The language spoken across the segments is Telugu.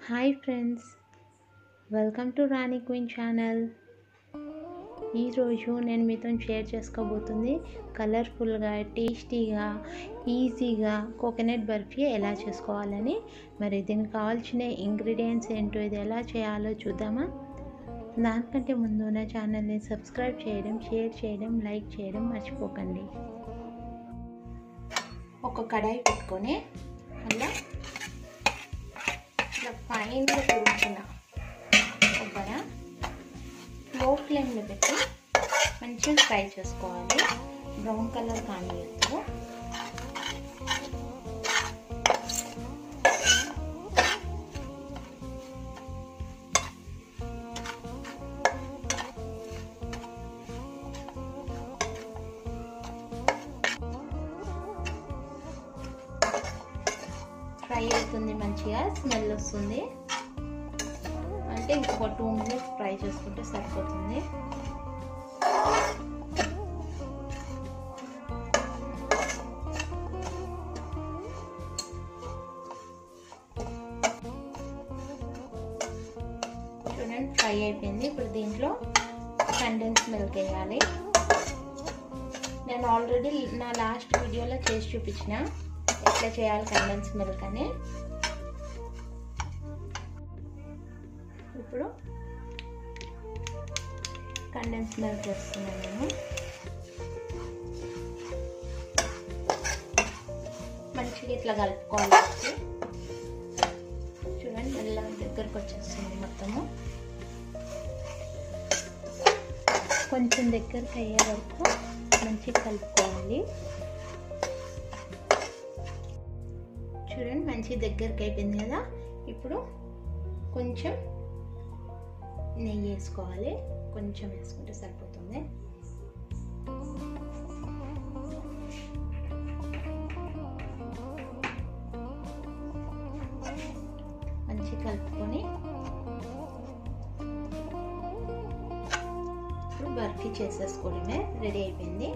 hi friends welcome to Rani queen channel ఈరోజు నేను మీతో షేర్ చేసుకోబోతుంది కలర్ఫుల్గా టేస్టీగా ఈజీగా కోకోనట్ బర్ఫీ ఎలా చేసుకోవాలని మరి దీనికి కావాల్సిన ఇంగ్రీడియంట్స్ ఏంటో ఇది ఎలా చేయాలో చూద్దామా దానికంటే ముందు నా ఛానల్ని సబ్స్క్రైబ్ చేయడం షేర్ చేయడం లైక్ చేయడం మర్చిపోకండి ఒక కడాయి పెట్టుకొని అలా ఇట్లా ఫైన్గా తురుముకున్న కొబ్బరి లో ఫ్లేమ్లో పెట్టి మంచిగా ఫ్రై చేసుకోవాలి బ్రౌన్ కలర్ కానియద్దు ఫ్రై అవుతుంది మంచిగా స్మెల్ వస్తుంది అంటే ఇంకొక టూ మినిట్స్ ఫ్రై చేసుకుంటే సరిపోతుంది చూడండి ఫ్రై అయిపోయింది ఇప్పుడు దీంట్లో కండెన్స్ మిల్క్ వేయాలి నేను ఆల్రెడీ నా లాస్ట్ వీడియోలో చేసి చూపించిన ఎట్లా చేయాలి కండెన్స్ మిల్క్ అని ఇప్పుడు కండెన్స్ మిల్క్ వేస్తున్నాను నేను మంచిగా ఇట్లా కలుపుకోవాలి చూడండి మెల్ల దగ్గరకు వచ్చేస్తుంది మొత్తము కొంచెం దగ్గరకు అయ్యే వరకు మంచిగా కలుపుకోవాలి చూడండి మంచి దగ్గరికి అయిపోయింది కదా ఇప్పుడు కొంచెం నెయ్యి వేసుకోవాలి కొంచెం వేసుకుంటే సరిపోతుంది మంచి కలుపుకొని ఇప్పుడు బర్ఫీ చేసేసుకోవడమే రెడీ అయిపోయింది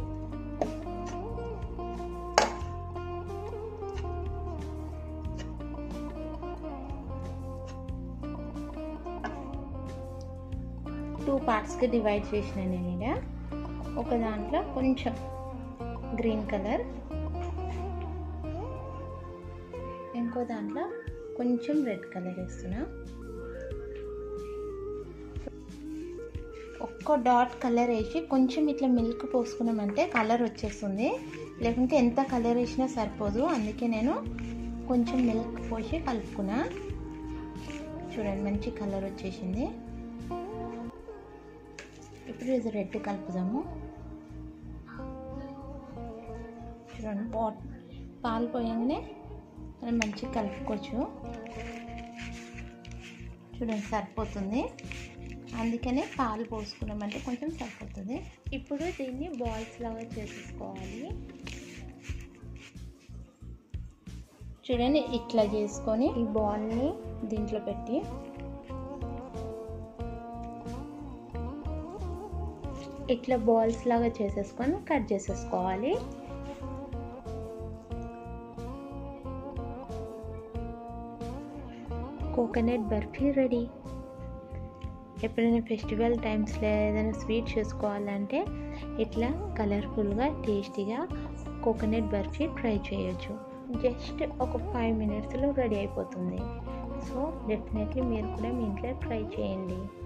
టూ పార్ట్స్కి డివైడ్ చేసిన నేను ఇక్కడ ఒక దాంట్లో కొంచెం గ్రీన్ కలర్ ఇంకో దాంట్లో కొంచెం రెడ్ కలర్ వేస్తున్నా ఒక్క డాట్ కలర్ వేసి కొంచెం ఇట్లా మిల్క్ పోసుకున్నామంటే కలర్ వచ్చేస్తుంది లేకుంటే ఎంత కలర్ వేసినా సరిపోదు అందుకే నేను కొంచెం మిల్క్ పోసి కలుపుకున్నా చూడండి మంచి కలర్ వచ్చేసింది ఇప్పుడు ఇది రెడ్ కలుపుదాము చూడండి పాట్ పాలు పోయంగానే మనం మంచిగా కలుపుకోవచ్చు చూడండి సరిపోతుంది అందుకనే పాలు పోసుకున్నామంటే కొంచెం సరిపోతుంది ఇప్పుడు దీన్ని బాల్స్ లాగా చేసేసుకోవాలి చూడండి ఇట్లా చేసుకొని ఈ బాల్ని దీంట్లో పెట్టి ఇట్లా బాల్స్ లాగా చేసేసుకొని కట్ చేసేసుకోవాలి కోకోనట్ బర్ఫీ రెడీ ఎప్పుడైనా ఫెస్టివల్ టైమ్స్లో ఏదైనా స్వీట్ చేసుకోవాలంటే ఇట్లా కలర్ఫుల్గా టేస్టీగా కోకోనట్ బర్ఫీ ట్రై చేయొచ్చు జస్ట్ ఒక ఫైవ్ మినిట్స్లో రెడీ అయిపోతుంది సో డెఫినెట్లీ మీరు కూడా మీ ఇంట్లో ట్రై చేయండి